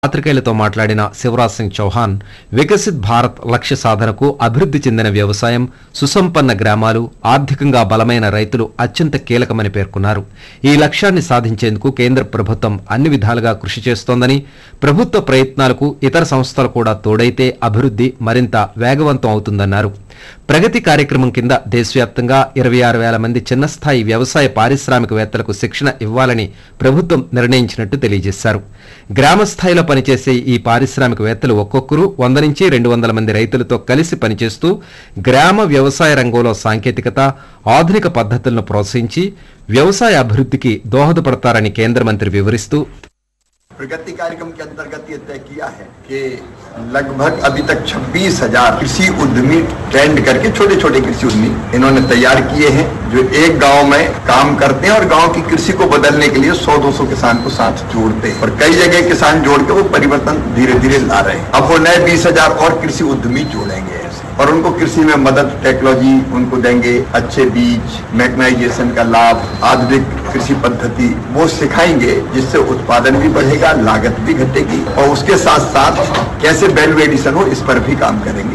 పాత్రికేయులతో మాట్లాడిన శివరాజ్ సింగ్ చౌహాన్ వికసిత్ భారత్ లక్ష్య సాధనకు అభివృద్ధి చెందిన వ్యవసాయం సుసంపన్న గ్రామాలు ఆర్థికంగా బలమైన రైతులు అత్యంత కీలకమని పేర్కొన్నారు ఈ లక్ష్యాన్ని సాధించేందుకు కేంద్ర ప్రభుత్వం అన్ని విధాలుగా కృషి చేస్తోందని ప్రభుత్వ ప్రయత్నాలకు ఇతర సంస్థలు కూడా తోడైతే అభివృద్ధి మరింత వేగవంతం అవుతుందన్నారు ప్రగతి కార్యక్రమం కింద దేశవ్యాప్తంగా ఇరవై ఆరు వేల మంది చిన్నస్థాయి వ్యవసాయ పారిశ్రామికవేత్తలకు శిక్షణ ఇవ్వాలని ప్రభుత్వం నిర్ణయించినట్టు తెలియజేశారు గ్రామ స్థాయిలో పనిచేసే ఈ పారిశ్రామికవేత్తలు ఒక్కొక్కరు వంద నుంచి రెండు వందల మంది రైతులతో కలిసి పనిచేస్తూ గ్రామ వ్యవసాయ రంగంలో సాంకేతికత ఆధునిక పద్ధతులను ప్రోత్సహించి వ్యవసాయ అభివృద్ధికి దోహదపడతారని కేంద్ర మంత్రి వివరిస్తూ प्रगति कार्यक्रम के अंतर्गत ये तय किया है कि लगभग अभी तक छब्बीस हजार कृषि उद्यमी ट्रेंड करके छोटे छोटे कृषि उद्यमी इन्होंने तैयार किए हैं जो एक गांव में काम करते हैं और गांव की कृषि को बदलने के लिए 100-200 किसान को साथ जोड़ते हैं और कई जगह किसान जोड़ के वो परिवर्तन धीरे धीरे ला रहे हैं अब वो नए बीस हजार और कृषि उद्यमी जोड़ेंगे ऐसे और उनको कृषि में मदद टेक्नोलॉजी उनको देंगे अच्छे बीज मैकनाइजेशन का लाभ आधुनिक कृषि पद्धति वो सिखाएंगे जिससे उत्पादन भी बढ़ेगा लागत भी घटेगी और उसके साथ साथ कैसे वैल्यू एडिशन हो इस पर भी काम करेंगे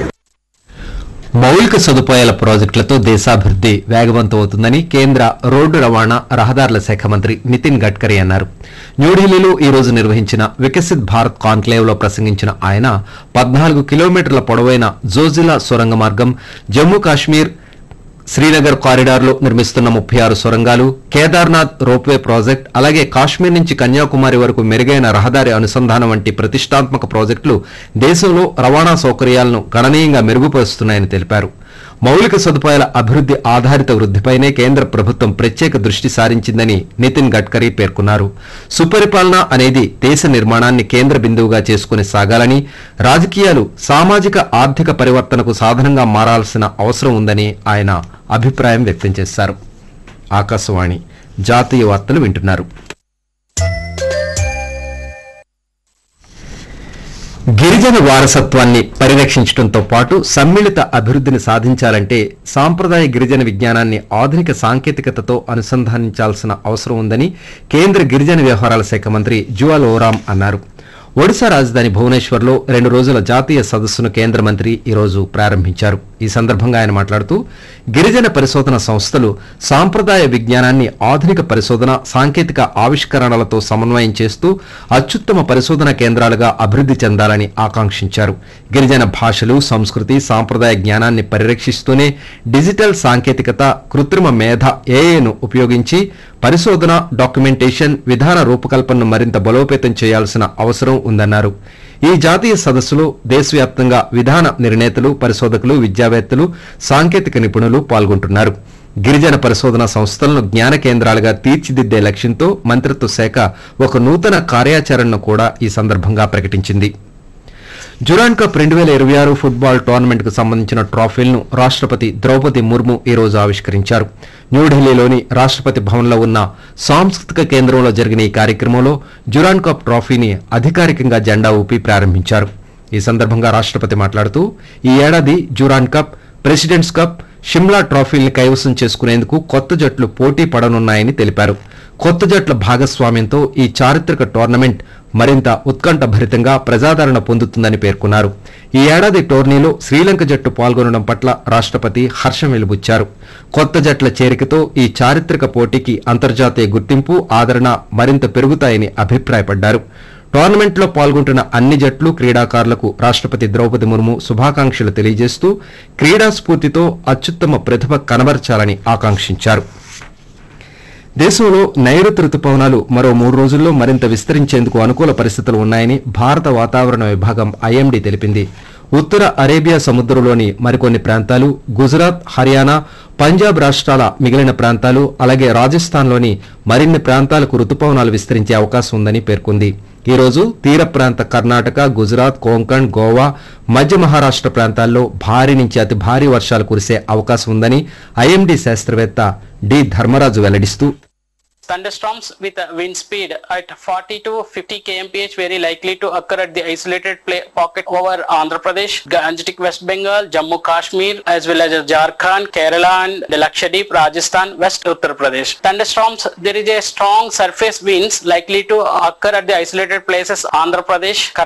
మౌలిక సదుపాయాల ప్రాజెక్టులతో దేశాభివృద్ధి వేగవంతం అవుతుందని కేంద్ర రోడ్డు రవాణా రహదారుల శాఖ మంత్రి నితిన్ గడ్కరీ అన్నారు న్యూఢిల్లీలో ఈ రోజు నిర్వహించిన వికసిత్ భారత్ కాన్క్లేవ్ లో ప్రసంగించిన ఆయన పద్నాలుగు కిలోమీటర్ల పొడవైన జోజిలా సొరంగ మార్గం జమ్మూ కాశ్మీర్ శ్రీనగర్ కారిడార్లో నిర్మిస్తున్న ముప్పై ఆరు సొరంగాలు కేదార్నాథ్ రోప్వే ప్రాజెక్ట్ అలాగే కాశ్మీర్ నుంచి కన్యాకుమారి వరకు మెరుగైన రహదారి అనుసంధానం వంటి ప్రతిష్టాత్మక ప్రాజెక్టులు దేశంలో రవాణా సౌకర్యాలను గణనీయంగా మెరుగుపరుస్తున్నాయని తెలిపారు మౌలిక సదుపాయాల అభివృద్ధి ఆధారిత వృద్ధిపైనే కేంద్ర ప్రభుత్వం ప్రత్యేక దృష్టి సారించిందని నితిన్ గడ్కరీ పేర్కొన్నారు సుపరిపాలన అనేది దేశ నిర్మాణాన్ని కేంద్ర బిందువుగా చేసుకుని సాగాలని రాజకీయాలు సామాజిక ఆర్థిక పరివర్తనకు సాధనంగా మారాల్సిన అవసరం ఉందని ఆయన అభిప్రాయం వ్యక్తం చేశారు ఆకాశవాణి జాతీయ వార్తలు వింటున్నారు గిరిజన వారసత్వాన్ని పరిరక్షించడంతో పాటు సమ్మిళిత అభివృద్ధిని సాధించాలంటే సాంప్రదాయ గిరిజన విజ్ఞానాన్ని ఆధునిక సాంకేతికతతో అనుసంధానించాల్సిన అవసరం ఉందని కేంద్ర గిరిజన వ్యవహారాల శాఖ మంత్రి జువాల్ ఓరాం అన్నారు ఒడిశా రాజధాని భువనేశ్వర్లో రెండు రోజుల జాతీయ సదస్సును కేంద్ర మంత్రి ఈ రోజు ప్రారంభించారు ఈ సందర్భంగా ఆయన మాట్లాడుతూ గిరిజన పరిశోధన సంస్థలు సాంప్రదాయ విజ్ఞానాన్ని ఆధునిక పరిశోధన సాంకేతిక ఆవిష్కరణలతో సమన్వయం చేస్తూ అత్యుత్తమ పరిశోధన కేంద్రాలుగా అభివృద్ధి చెందాలని ఆకాంక్షించారు గిరిజన భాషలు సంస్కృతి సాంప్రదాయ జ్ఞానాన్ని పరిరక్షిస్తూనే డిజిటల్ సాంకేతికత కృత్రిమ మేధ ఏఏను ఉపయోగించి పరిశోధన డాక్యుమెంటేషన్ విధాన రూపకల్పనను మరింత బలోపేతం చేయాల్సిన అవసరం ఉందన్నారు ఈ జాతీయ సదస్సులో దేశవ్యాప్తంగా విధాన నిర్ణేతలు పరిశోధకులు విద్యావేత్తలు సాంకేతిక నిపుణులు పాల్గొంటున్నారు గిరిజన పరిశోధన సంస్థలను జ్ఞాన కేంద్రాలుగా తీర్చిదిద్దే లక్ష్యంతో మంత్రిత్వ శాఖ ఒక నూతన కార్యాచరణను కూడా ఈ సందర్భంగా ప్రకటించింది జురాన్ కప్ రెండు వేల ఇరవై ఆరు ఫుట్బాల్ టోర్నమెంట్ కు సంబంధించిన ట్రోఫీలను రాష్ట్రపతి ద్రౌపది ముర్ము ఈ రోజు ఆవిష్కరించారు న్యూఢిల్లీలోని రాష్ట్రపతి భవన్లో ఉన్న సాంస్కృతిక కేంద్రంలో జరిగిన ఈ కార్యక్రమంలో జురాన్ కప్ ట్రోఫీని అధికారికంగా జెండా ఊపి ప్రారంభించారు ఈ సందర్భంగా రాష్ట్రపతి మాట్లాడుతూ ఈ ఏడాది Durand cup president's cup Shimla ట్రోఫీల్ని కైవసం చేసుకునేందుకు కొత్త జట్లు పోటీ పడనున్నాయని తెలిపారు కొత్త జట్ల భాగస్వామ్యంతో ఈ చారిత్రక టోర్నమెంట్ మరింత ఉత్కంఠభరితంగా ప్రజాదరణ పొందుతుందని పేర్కొన్నారు ఈ ఏడాది టోర్నీలో శ్రీలంక జట్టు పాల్గొనడం పట్ల రాష్ట్రపతి హర్షం వెలుబుచ్చారు కొత్త జట్ల చేరికతో ఈ చారిత్రక పోటీకి అంతర్జాతీయ గుర్తింపు ఆదరణ మరింత పెరుగుతాయని అభిప్రాయపడ్డారు టోర్నమెంట్లో పాల్గొంటున్న అన్ని జట్లు క్రీడాకారులకు రాష్ట్రపతి ద్రౌపది ముర్ము శుభాకాంక్షలు తెలియజేస్తూ క్రీడా స్ఫూర్తితో అత్యుత్తమ ప్రతిభ కనబర్చాలని ఆకాంక్షించారు దేశంలో నైరుతి రుతుపవనాలు మరో మూడు రోజుల్లో మరింత విస్తరించేందుకు అనుకూల పరిస్థితులు ఉన్నాయని భారత వాతావరణ విభాగం ఐఎండీ తెలిపింది ఉత్తర అరేబియా సముద్రంలోని మరికొన్ని ప్రాంతాలు గుజరాత్ హర్యానా పంజాబ్ రాష్ట్రాల మిగిలిన ప్రాంతాలు అలాగే రాజస్థాన్లోని మరిన్ని ప్రాంతాలకు రుతుపవనాలు విస్తరించే అవకాశం ఉందని పేర్కొంది ఈ రోజు తీర ప్రాంత కర్ణాటక గుజరాత్ కోంకణ్ గోవా మధ్య మహారాష్ట్ర ప్రాంతాల్లో భారీ నుంచి అతి భారీ వర్షాలు కురిసే అవకాశం ఉందని ఐఎండీ శాస్త్రవేత్త డి ధర్మరాజు వెల్లడిస్తూ Thunderstorms with a wind speed at 40 to 50 kmph very likely to occur at the isolated play pocket over Andhra Pradesh, Gangetic West Bengal, Jammu Kashmir, as well as Jharkhand, Kerala and the Lakshadweep, Rajasthan, West Uttar Pradesh. Thunderstorms, there is a strong surface winds likely to occur at the isolated places Andhra Pradesh,